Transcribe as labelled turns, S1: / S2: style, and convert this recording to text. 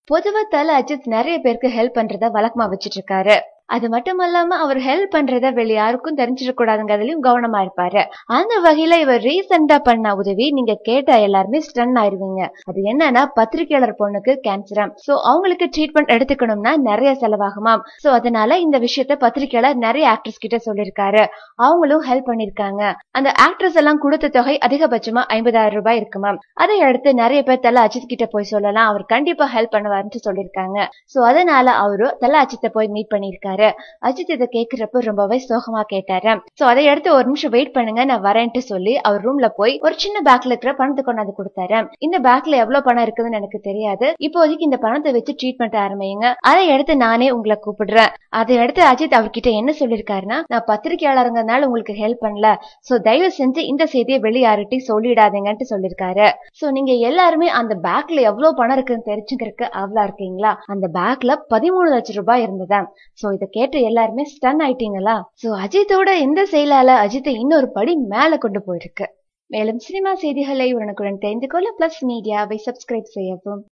S1: பொதுவா தல அஜித் நிறைய பேருக்கு ஹெல்ப் பண்றத வழக்கமா வச்சிட்டு இருக்காரு அது மட்டும் இல்லாம அவர் ஹெல்ப் பண்றத வெளி யாருக்கும் தெரிஞ்சிடக்கூடாதுங்கிறதுலயும் கவனமா இருப்பாரு அந்த வகையில இவர் ரீசெண்டா பண்ண உதவி நீங்க கேட்ட எல்லாருமே ஸ்டன் ஆயிருவீங்க அது என்னன்னா பத்திரிகையாளர் பொண்ணுக்கு கேன்சராம் சோ அவங்களுக்கு ட்ரீட்மெண்ட் எடுத்துக்கணும்னா நிறைய செலவாகுமாம் சோ அதனால இந்த விஷயத்த பத்திரிகையாளர் நிறைய ஆக்ட்ரஸ் கிட்ட சொல்லியிருக்காரு அவங்களும் ஹெல்ப் பண்ணிருக்காங்க அந்த ஆக்ட்ரஸ் எல்லாம் கொடுத்த தொகை அதிகபட்சமா ஐம்பதாயிரம் ரூபாய் இருக்குமாம் அதை அடுத்து நிறைய பேர் தல அஜித் கிட்ட போய் சொல்லலாம் அவர் கண்டிப்பா ஹெல்ப் பண்ணுவாருன்னு சொல்லியிருக்காங்க சோ அதனால அவரு தல அஜித்தை போய் மீட் பண்ணிருக்காரு அஜித் இதை கேக்குறப்ப ரொம்பவே சோகமா கேட்டாரு சோ அதை அடுத்து ஒரு நிமிஷம் வெயிட் பண்ணுங்க நான் வரேன்ட்டு சொல்லி அவர் ரூம்ல போய் ஒரு சின்ன பேக்ல இருக்கிற பணத்தை கொண்டாந்து கொடுத்தாரு இந்த பேக்ல எவ்வளவு பணம் இருக்குதுன்னு எனக்கு தெரியாது இப்போதைக்கு இந்த பணத்தை வச்சு ட்ரீட்மெண்ட் ஆரம்பிங்க அதை எடுத்து நானே உங்களை கூப்பிடுறேன் அதை அடுத்து அஜித் அவர்கிட்ட என்ன சொல்லிருக்காருன்னா நான் பத்திரிகையாளருங்கனால உங்களுக்கு ஹெல்ப் பண்ணல சோ தயவு செஞ்சு இந்த செய்தியை வெளியாருட்டி சொல்லிடாதீங்கன்ட்டு சொல்லிருக்காரு சோ நீங்க எல்லாருமே அந்த பேக்ல எவ்வளவு பணம் இருக்குன்னு தெரிஞ்சுக்கிறதுக்கு அவ்வளவு இருக்கீங்களா அந்த பேக்ல பதிமூணு லட்சம் ரூபாய் இருந்ததா சோ இதை கேட்டு எல்லாருமே ஸ்டன் ஆயிட்டீங்களா சோ அஜித்தோட இந்த செயலால அஜித்தை இன்னொரு படி மேல கொண்டு போயிருக்கு மேலும் சினிமா செய்திகளை உடனுக்குடன் தெரிந்து கொள்ள பிளஸ் மீடியாவை சப்ஸ்கிரைப் செய்யவும்